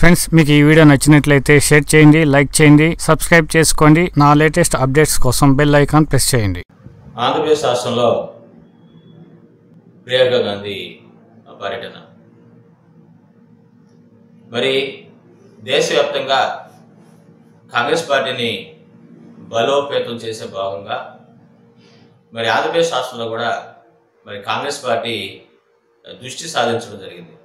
friends మీకు ఈ video నచ్చినట్లయితే షేర్ చేయండి లైక్ చేయండి సబ్స్క్రైబ్ చేసుకోండి నా లేటెస్ట్ అప్డేట్స్ కోసం బెల్ ఐకాన్ ప్రెస్ చేయండి ఆంధ్రప్రదేశ్ రాష్ట్రంలో ప్రియాంక గాంధీ పర్యటన మరి దేశవ్యాప్తంగా కాంగ్రెస్ పార్టీని బలోపేతం చేసే భాగంగా మరి ఆంధ్రప్రదేశ్ రాష్ట్రంలో కూడా మరి కాంగ్రెస్ పార్టీ దృష్టి సాధించడం జరిగింది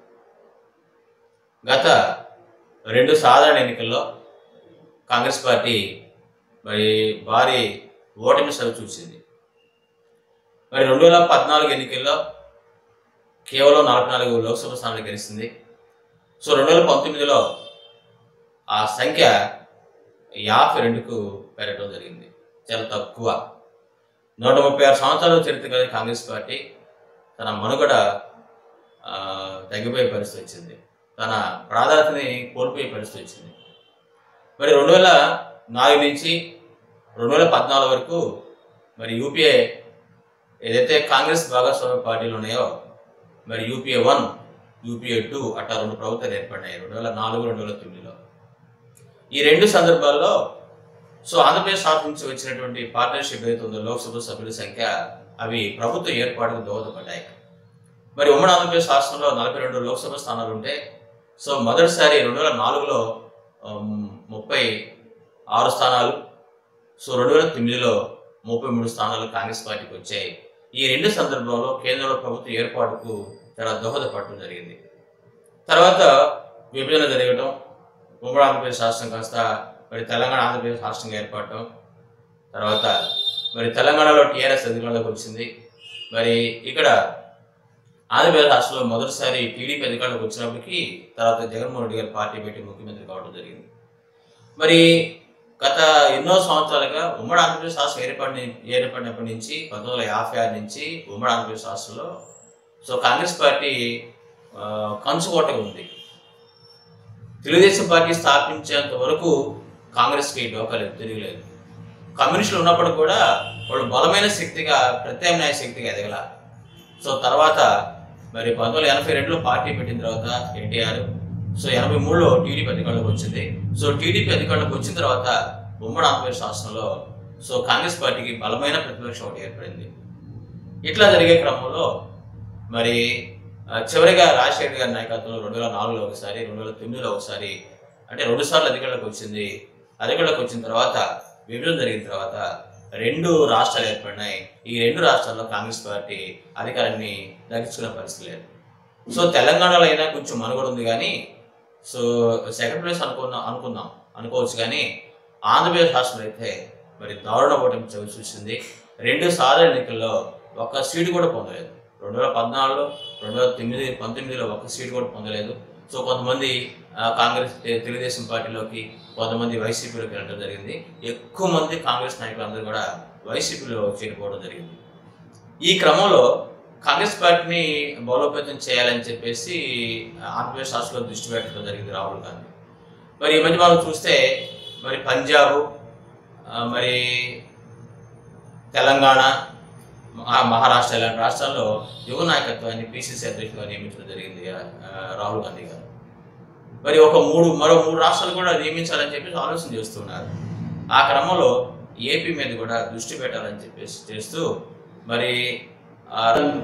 గత రెండు సాధారణ ఎన్నికల్లో కాంగ్రెస్ పార్టీ మరి భారీ ఓటమి సవి చూసింది మరి రెండు వేల పద్నాలుగు ఎన్నికల్లో కేవలం నలభై నాలుగు లోక్సభ స్థానాలు గెలిచింది సో రెండు వేల పంతొమ్మిదిలో ఆ సంఖ్య యాభై రెండుకు పెరగడం జరిగింది చాలా తక్కువ నూట ముప్పై ఆరు సంవత్సరాలు చరిత్ర కలిగిన కాంగ్రెస్ పార్టీ తన మనుగడ ఆ, తగ్గిపోయే పరిస్థితి వచ్చింది తన ప్రాధాన్యతని కోల్పోయే పరిస్థితి వచ్చింది మరి రెండు వేల నాలుగు నుంచి రెండు వేల పద్నాలుగు వరకు మరి యూపీఏ ఏదైతే కాంగ్రెస్ భాగస్వామ్య పార్టీలు ఉన్నాయో మరి యూపీఏ వన్ యూపీఏ టూ అట్టా రెండు ప్రభుత్వాలు ఏర్పడినాయి రెండు వేల నాలుగు రెండు వేల తొమ్మిదిలో ఈ రెండు సందర్భాల్లో సో ఆంధ్రప్రదేశ్ రాష్ట్రం నుంచి వచ్చినటువంటి పార్ట్నర్షిప్ ఏదైతే ఉందో లోక్సభ సభ్యుల సంఖ్య అవి ప్రభుత్వ ఏర్పాటుకు దోహదపడ్డాయి మరి ఉమ్మడి ఆంధ్రప్రదేశ్ రాష్ట్రంలో నలభై రెండు లోక్సభ స్థానాలు ఉంటే సో మొదటిసారి రెండు వేల నాలుగులో ఉమ్, ముప్పై ఆరు స్థానాలు సో రెండు వేల తొమ్మిదిలో ముప్పై మూడు స్థానాలు కాంగ్రెస్ పార్టీకి వచ్చాయి ఈ రెండు సందర్భంలో కేంద్రంలో ప్రభుత్వ ఏర్పాటుకు చాలా దోహదపడటం జరిగింది తర్వాత విభజన జరగటం ఉమ్మడి ఆంధ్రప్రదేశ్ రాష్ట్రం కాస్త మరి తెలంగాణ ఆంధ్రప్రదేశ్ రాష్ట్రంగా ఏర్పడటం తర్వాత మరి తెలంగాణలో టీఆర్ఎస్ అధికారంలోకి వచ్చింది మరి ఇక్కడ ఆంధ్రప్రదేశ్ రాష్ట్రంలో మొదటిసారి టీడీపీ అధికారంలోకి వచ్చినప్పటికీ తర్వాత జగన్మోహన్ రెడ్డి గారి పార్టీ పెట్టి ముఖ్యమంత్రి కావడం జరిగింది మరి గత ఎన్నో సంవత్సరాలుగా ఉమ్మడి ఆంధ్రప్రదేశ్ రాష్ట్రం ఏర్పడి ఏర్పడినప్పటి నుంచి పంతొమ్మిది వందల యాభై ఆరు నుంచి ఉమ్మడి ఆంధ్రప్రదేశ్ రాష్ట్రంలో సో కాంగ్రెస్ పార్టీ ఆ, కంచుకోటగా ఉంది తెలుగుదేశం పార్టీ స్థాపించేంత వరకు కాంగ్రెస్కి డోకలేదు తిరగలేదు కమ్యూనిస్టులు ఉన్నప్పుడు కూడా వాళ్ళు బలమైన శక్తిగా ప్రత్యామ్నాయ శక్తిగా ఎదగల సో తర్వాత మరి పంతొమ్మిది వందల ఎనభై రెండులో పార్టీ పెట్టిన తర్వాత ఎన్టీఆర్ సో ఎనభై మూడులో టీడీపీ అధికారంలోకి వచ్చింది సో టీడీపీ అధికారంలోకి వచ్చిన తర్వాత ఉమ్మడి ఆంధ్రప్రదేశ్ రాష్ట్రంలో సో కాంగ్రెస్ పార్టీకి బలమైన ప్రతిపక్షం ఒకటి ఏర్పడింది ఇట్లా జరిగే క్రమంలో మరి ఆ, చివరిగా రాజశేఖర్ గారి నాయకత్వంలో రెండు వేల నాలుగులో ఒకసారి రెండు వేల తొమ్మిదిలో ఒకసారి అంటే రెండు సార్లు అధికారంలోకి వచ్చింది అధికారంలోకి వచ్చిన తర్వాత విభజన జరిగిన తర్వాత రెండు రాష్ట్రాలు ఏర్పడినాయి ఈ రెండు రాష్ట్రాల్లో కాంగ్రెస్ పార్టీ అధికారాన్ని దక్కించుకునే పరిస్థితి లేదు సో తెలంగాణలో అయినా కొంచెం మనుగడ ఉంది కానీ సో సెకండ్ ప్లేస్ అనుకున్నా అనుకుందాం అనుకోవచ్చు కానీ ఆంధ్రప్రదేశ్ రాష్ట్రంలో అయితే మరి దారుణ ఓటమి చవి చూసింది రెండు సాధారణ ఎన్నికల్లో ఒక్క సీటు కూడా పొందలేదు రెండు వేల పద్నాలుగులో రెండు వేల తొమ్మిది పంతొమ్మిదిలో ఒక్క సీటు కూడా పొందలేదు సో కొంతమంది ఆ, కాంగ్రెస్ తె- తెలుగుదేశం పార్టీలోకి కొంతమంది వైసీపీలోకి వెళ్ళడం జరిగింది ఎక్కువ మంది కాంగ్రెస్ నాయకులందరూ కూడా వైసీపీలో చేరిపోవడం జరిగింది ఈ క్రమంలో కాంగ్రెస్ పార్టీని బలోపేతం చేయాలని చెప్పేసి ఆంధ్రప్రదేశ్ రాష్ట్రంలో దృష్టి పెట్టడం జరిగింది రాహుల్ గాంధీ మరి ఈ మధ్య మనం చూస్తే మరి పంజాబ్ ఆ, మరి తెలంగాణ మహా- మహారాష్ట్ర ఇలాంటి రాష్ట్రాల్లో యువ నాయకత్వాన్ని పిసిసి అధ్యక్షులుగా నియమించడం జరిగింది ఆ, రాహుల్ గాంధీ గారు మరి ఒక మూడు మరో మూడు రాష్ట్రాలు కూడా నియమించాలని చెప్పేసి ఆలోచన చేస్తున్నారు ఆ క్రమంలో ఏపీ మీద కూడా దృష్టి పెట్టాలని చెప్పేసి చేస్తూ మరి ఆ,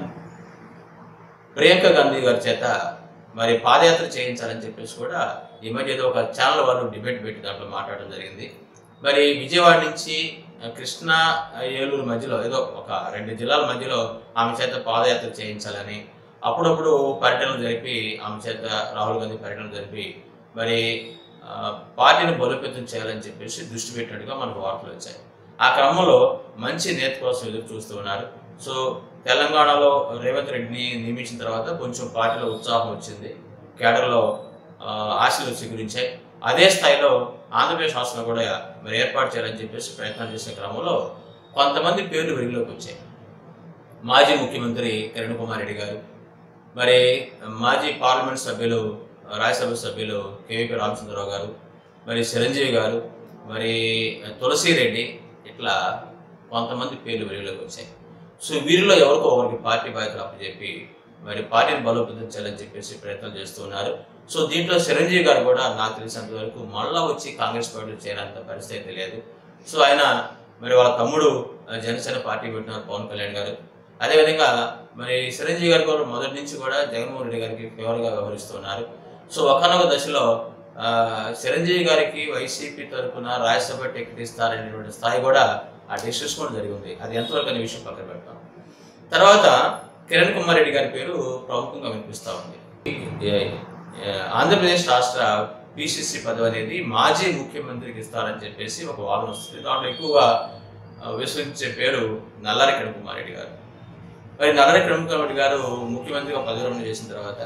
ప్రియాంక గాంధీ గారి చేత మరి పాదయాత్ర చేయించాలని చెప్పేసి కూడా ఈ మధ్య ఏదో ఒక ఛానల్ వాళ్ళు డిబేట్ పెట్టి దాంట్లో మాట్లాడడం జరిగింది మరి విజయవాడ నుంచి ఆ, కృష్ణా ఆ, ఏలూరు మధ్యలో ఏదో ఒక రెండు జిల్లాల మధ్యలో ఆమె చేత పాదయాత్ర చేయించాలని అప్పుడప్పుడు పర్యటనలు జరిపి ఆమె చేత రాహుల్ గాంధీ పర్యటన జరిపి మరి ఆ, పార్టీని బలోపేతం చేయాలని చెప్పేసి దృష్టి పెట్టినట్టుగా మనకు వార్తలు వచ్చాయి ఆ క్రమంలో మంచి నేత కోసం ఎదురు చూస్తూ ఉన్నారు సో తెలంగాణలో రేవంత్ రెడ్డిని నియమించిన తర్వాత కొంచెం పార్టీలో ఉత్సాహం వచ్చింది కేడర్లో ఆ, ఆశలు చిగురించాయి అదే స్థాయిలో ఆంధ్రప్రదేశ్ రాష్ట్రంలో కూడా మరి ఏర్పాటు చేయాలని చెప్పేసి ప్రయత్నం చేసే క్రమంలో కొంతమంది పేర్లు వెలుగులోకి వచ్చాయి మాజీ ముఖ్యమంత్రి కిరణ్ కుమార్ రెడ్డి గారు మరి మాజీ పార్లమెంట్ సభ్యులు రాజ్యసభ సభ్యులు కేవీపీ రామచంద్రరావు గారు మరి చిరంజీవి గారు మరి తులసి రెడ్డి ఇట్లా కొంతమంది పేర్లు వెలుగులోకి వచ్చాయి సో వీరిలో ఎవరికో ఒకరికి పార్టీ బాధ్యతలు అప్పచెప్పి మరి పార్టీని బలోపేతం చేయాలని చెప్పేసి ప్రయత్నం చేస్తున్నారు సో దీంట్లో చిరంజీవి గారు కూడా నాకు తెలిసినంత వరకు మళ్ళా వచ్చి కాంగ్రెస్ పార్టీలో చేరేంత పరిస్థితి లేదు సో ఆయన మరి వాళ్ళ తమ్ముడు ఆ, జనసేన పార్టీ పెట్టినారు పవన్ కళ్యాణ్ గారు అదేవిధంగా మరి చిరంజీవి గారు కూడా మొదటి నుంచి కూడా జగన్మోహన్ రెడ్డి గారికి ఫేవర్గా వ్యవహరిస్తున్నారు సో ఒకనొక దశలో ఆ, చిరంజీవి గారికి వైసీపీ తరఫున రాజ్యసభ టికెట్ ఇస్తారనేటువంటి స్థాయి కూడా ఆ డిస్కషన్ కూడా జరిగింది అది ఎంతవరకు అనే విషయం పక్కన పెడతాం తర్వాత కిరణ్ కుమార్ రెడ్డి గారి పేరు ప్రముఖంగా వినిపిస్తూ ఉంది ఏ- ఏ- ఆంధ్రప్రదేశ్ రాష్ట్ర పిసిసి పదవి అనేది మాజీ ముఖ్యమంత్రికి ఇస్తారని చెప్పేసి ఒక వాదన వస్తుంది దాంట్లో ఎక్కువగా ఆ, విశ్వసించే పేరు నల్లారి కిరణ్ కుమార్ రెడ్డి గారు మరి నల్లారి కిరణ్ కుమార్ రెడ్డి గారు ముఖ్యమంత్రిగా పదవిరమణ చేసిన తర్వాత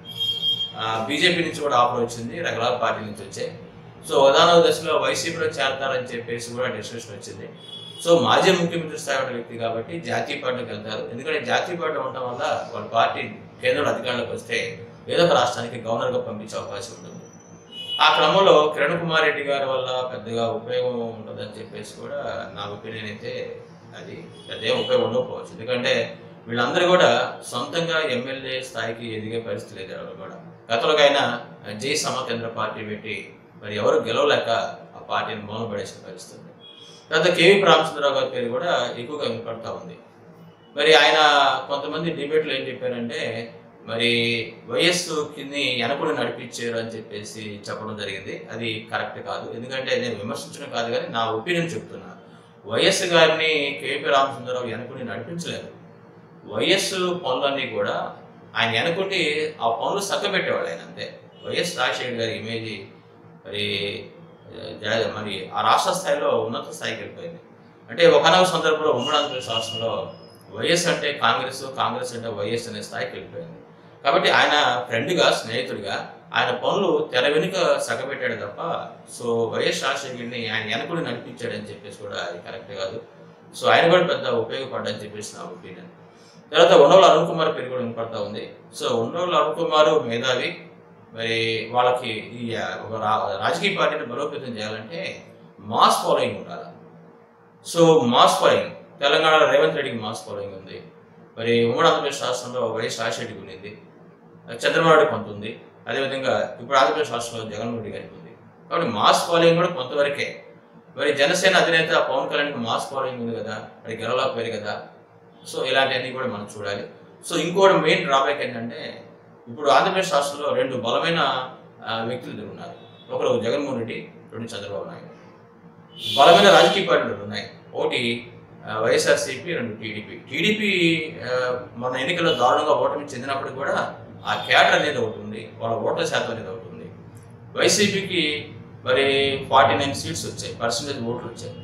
బీజేపీ నుంచి కూడా ఆఫర్ వచ్చింది రకరకాల పార్టీ నుంచి వచ్చాయి సో ఉదాహరణ దశలో వైసీపీలో చేరతారని చెప్పేసి కూడా డిస్కషన్ వచ్చింది సో మాజీ ముఖ్యమంత్రి స్థాయి ఉన్న వ్యక్తి కాబట్టి జాతీయ పార్టీకి వెళ్తారు ఎందుకంటే జాతీయ పార్టీ ఉండటం వల్ల వాళ్ళ పార్టీ కేంద్రంలో అధికారంలోకి వస్తే ఏదో ఒక రాష్ట్రానికి గవర్నర్గా పంపించే అవకాశం ఉంటుంది ఆ క్రమంలో కిరణ్ కుమార్ రెడ్డి గారి వల్ల పెద్దగా ఉపయోగం ఉంటుందని చెప్పేసి కూడా నా ఒపీనియన్ అయితే అది పెద్ద ఏం ఉపయోగం ఉండకపోవచ్చు ఎందుకంటే వీళ్ళందరూ కూడా సొంతంగా ఎమ్మెల్యే స్థాయికి ఎదిగే పరిస్థితి లేదు ఎవరు కూడా గతంలోకైనా జై సమకేంద్ర పార్టీ పెట్టి మరి ఎవరు గెలవలేక ఆ పార్టీని మౌన పడేసిన పరిస్థితి ఉంది తర్వాత కేవీ రామచంద్రరావు గారి పేరు కూడా ఎక్కువగా వినపడతా ఉంది మరి ఆయన కొంతమంది డిబేట్లో ఏం చెప్పారంటే మరి వైఎస్ కింది వెనకుడు నడిపించారు అని చెప్పేసి చెప్పడం జరిగింది అది కరెక్ట్ కాదు ఎందుకంటే నేను విమర్శించడం కాదు కానీ నా ఒపీనియన్ చెప్తున్నా వైఎస్ గారిని కేపీ రామచంద్రరావు వెనకుని నడిపించలేదు వైఎస్ పనులన్నీ కూడా ఆయన వెనకుండి ఆ పనులు చక్కబెట్టేవాడు ఆయన అంతే వైఎస్ రాజశేఖర్ గారి ఇమేజ్ మరి జ- మరి ఆ రాష్ట్ర స్థాయిలో ఉన్నత స్థాయికి వెళ్ళిపోయింది అంటే ఒకనొక సందర్భంలో ఉమ్మడి ఆంధ్రప్రదేశ్ రాష్ట్రంలో వైఎస్ అంటే కాంగ్రెస్ కాంగ్రెస్ అంటే వైఎస్ అనే స్థాయికి వెళ్ళిపోయింది కాబట్టి ఆయన ఫ్రెండ్గా స్నేహితుడిగా ఆయన పనులు తెర వెనుక సగబెట్టాడు తప్ప సో వైఎస్ రాజశేఖర్ని ఆయన వెనకుడి నడిపించాడని చెప్పేసి కూడా అది కరెక్ట్ కాదు సో ఆయన కూడా పెద్ద ఉపయోగపడ్డని చెప్పేసి నా ఒపీనియన్ తర్వాత ఉన్నోళ్ళ అరుణ్ కుమార్ పేరు కూడా వినపడతా ఉంది సో ఉన్నోళ్ళ అరుణ్ కుమార్ మేధావి మరి వాళ్ళకి ఈ ఒక రా- రాజకీయ పార్టీని బలోపేతం చేయాలంటే మాస్ ఫాలోయింగ్ ఉండాలి సో మాస్ ఫాలోయింగ్ తెలంగాణలో రేవంత్ రెడ్డికి మాస్ ఫాలోయింగ్ ఉంది మరి ఉమ్మడి ఆంధ్రప్రదేశ్ రాష్ట్రంలో వైఎస్ రాజశేఖర్కి ఉంది చంద్రబాబు నాయుడు కొంత ఉంది అదేవిధంగా ఇప్పుడు ఆంధ్రప్రదేశ్ రాష్ట్రంలో జగన్మోహన్ రెడ్డి గారికి ఉంది కాబట్టి మాస్ ఫాలోయింగ్ కూడా కొంతవరకే మరి జనసేన అధినేత పవన్ కళ్యాణ్కి మాస్ ఫాలోయింగ్ ఉంది కదా మరి గెలవలేకపోయారు కదా సో ఇలాంటివన్నీ కూడా మనం చూడాలి సో ఇంకోటి మెయిన్ డ్రాబ్యాక్ ఏంటంటే ఇప్పుడు ఆంధ్రప్రదేశ్ రాష్ట్రంలో రెండు బలమైన ఆ, వ్యక్తులు ఇద్దరు ఉన్నారు ఒకరు జగన్మోహన్ రెడ్డి రెండు చంద్రబాబు నాయుడు బలమైన రాజకీయ పార్టీలు రెండు ఉన్నాయి ఒకటి ఆ, వైఎస్ఆర్సీపీ రెండు టీడీపీ టీడీపీ ఆ, మన ఎన్నికల్లో దారుణంగా ఓటమి చెందినప్పుడు కూడా ఆ క్యాడర్ అనేది ఒకటి ఉంది వాళ్ళ ఓట్ల శాతం అనేది ఒకటి ఉంది వైసీపీకి మరి ఫార్టీ నైన్ సీట్స్ వచ్చాయి పర్సంటేజ్ ఓట్లు వచ్చాయి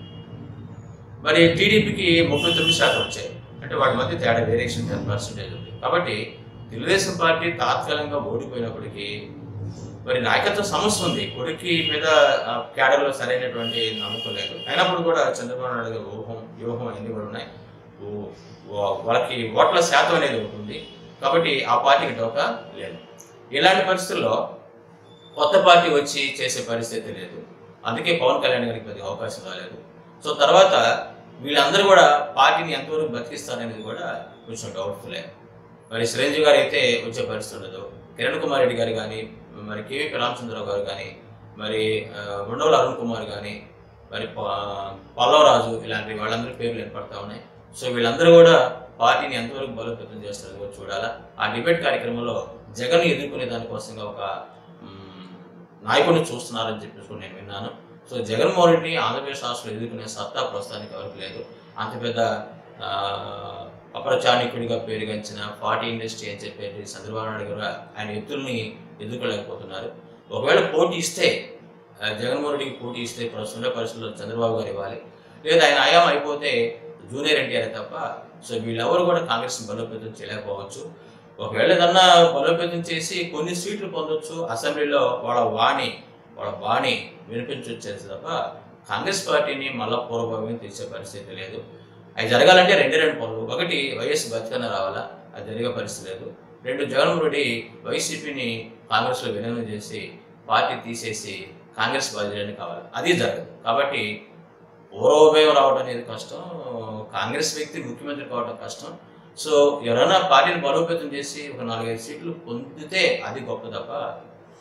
మరి టీడీపీకి ముప్పై తొమ్మిది శాతం వచ్చాయి అంటే వాటి మధ్య తేడా వేరియేషన్ టెన్ పర్సెంటేజ్ ఉంది కాబట్టి తెలుగుదేశం పార్టీ తాత్కాలికంగా ఓడిపోయినప్పటికీ మరి నాయకత్వ సమస్య ఉంది కొడుకి మీద ఆ, క్యాడర్లో సరైనటువంటి నమ్మకం లేదు అయినప్పుడు కూడా చంద్రబాబు నాయుడు గారి ఊహం వ్యూహం అన్ని కూడా ఉన్నాయి ఓ- వా- వాళ్ళకి ఓట్ల శాతం అనేది ఉంటుంది కాబట్టి ఆ పార్టీకి డోకా లేదు ఇలాంటి పరిస్థితుల్లో కొత్త పార్టీ వచ్చి చేసే పరిస్థితి లేదు అందుకే పవన్ కళ్యాణ్ గారికి పెద్ద అవకాశం రాలేదు సో తర్వాత వీళ్ళందరూ కూడా పార్టీని ఎంతవరకు బతికిస్తారనేది కూడా కొంచెం డౌట్ఫుల్లే మరి చిరంజీవి గారు అయితే వచ్చే పరిస్థితి ఉండదు కిరణ్ కుమార్ రెడ్డి గారు కానీ మరి కేవీపీ రామచంద్రరావు గారు కానీ మరి ఆ, ఉండవల అరుణ్ కుమార్ కానీ మరి ప- పల్లవరాజు ఇలాంటి వాళ్ళందరి పేర్లు ఏర్పడతా ఉన్నాయి సో వీళ్ళందరూ కూడా పార్టీని ఎంతవరకు బలోపేతం చేస్తారో కూడా చూడాలా ఆ డిబేట్ కార్యక్రమంలో జగన్ ఎదుర్కొనే దానికోసంగా ఒక మ్, నాయకుడిని చూస్తున్నారని చెప్పేసి కూడా నేను విన్నాను సో జగన్మోహన్ రెడ్డి ఆంధ్రప్రదేశ్ రాష్ట్రంలో ఎదుర్కొనే సత్తా ప్రస్తుతానికి ఎవరికి లేదు అంత పెద్ద ఆ, అపరచాణికుడిగా పేరుగంచిన పార్టీ ఇండస్ట్రీ అని చెప్పేసి చంద్రబాబు నాయుడు గారు ఆయన ఎత్తుల్ని ఎదుర్కోలేకపోతున్నారు ఒకవేళ పోటీ ఇస్తే ఆ, జగన్మోహన్ రెడ్డికి పోటీ ఇస్తే ప్రస్తుత పరిస్థితుల్లో చంద్రబాబు గారు ఇవ్వాలి లేదా ఆయన ఆయాం అయిపోతే జూనియర్ ఎన్టీఆర్ తప్ప సో వీళ్ళెవరు కూడా కాంగ్రెస్ని బలోపేతం చేయలేకపోవచ్చు ఒకవేళ ఏదన్నా బలోపేతం చేసి కొన్ని సీట్లు పొందొచ్చు అసెంబ్లీలో వాళ్ళ వాణి వాళ్ళ బాణి వినిపించొచ్చేది తప్ప కాంగ్రెస్ పార్టీని మళ్ళా పూర్వభావం తీసే పరిస్థితి లేదు అవి జరగాలంటే రెండే రెండు పనులు ఒకటి వైఎస్ బతికన రావాలా అది జరిగే పరిస్థితి లేదు రెండు జగన్మోహన్ రెడ్డి వైసీపీని కాంగ్రెస్లో విలీనం చేసి పార్టీ తీసేసి కాంగ్రెస్ బదిలీని కావాలి అది జరగదు కాబట్టి పూర్వోభయం రావడం అనేది కష్టం కాంగ్రెస్ వ్యక్తి ముఖ్యమంత్రి కావడం కష్టం సో ఎవరైనా పార్టీని బలోపేతం చేసి ఒక నాలుగైదు సీట్లు పొందితే అది గొప్ప తప్ప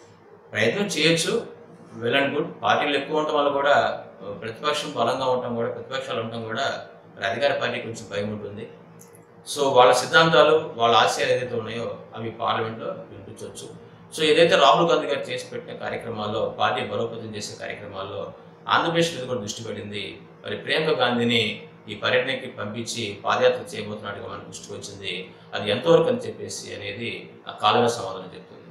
ప్రయత్నం చేయొచ్చు వెల్ అండ్ గుడ్ పార్టీలు ఎక్కువ ఉండటం వల్ల కూడా ఆ, ప్రతిపక్షం బలంగా ఉండటం కూడా ప్రతిపక్షాలు ఉండటం కూడా మరి అధికార పార్టీ కొంచెం భయం ఉంటుంది సో వాళ్ళ సిద్ధాంతాలు వాళ్ళ ఆశయాలు ఏదైతే ఉన్నాయో అవి పార్లమెంట్లో వినిపించవచ్చు సో ఏదైతే రాహుల్ గాంధీ గారు చేసి పెట్టిన కార్యక్రమాల్లో పార్టీ బలోపేతం చేసే కార్యక్రమాల్లో ఆంధ్రప్రదేశ్ మీద కూడా దృష్టి పెట్టింది మరి ప్రియాంక గాంధీని ఈ పర్యటనకి పంపించి పాదయాత్ర చేయబోతున్నట్టుగా మనకు దృష్టికి వచ్చింది అది ఎంతవరకు అని చెప్పేసి అనేది ఆ కాలంలో సమాధానం చెప్తుంది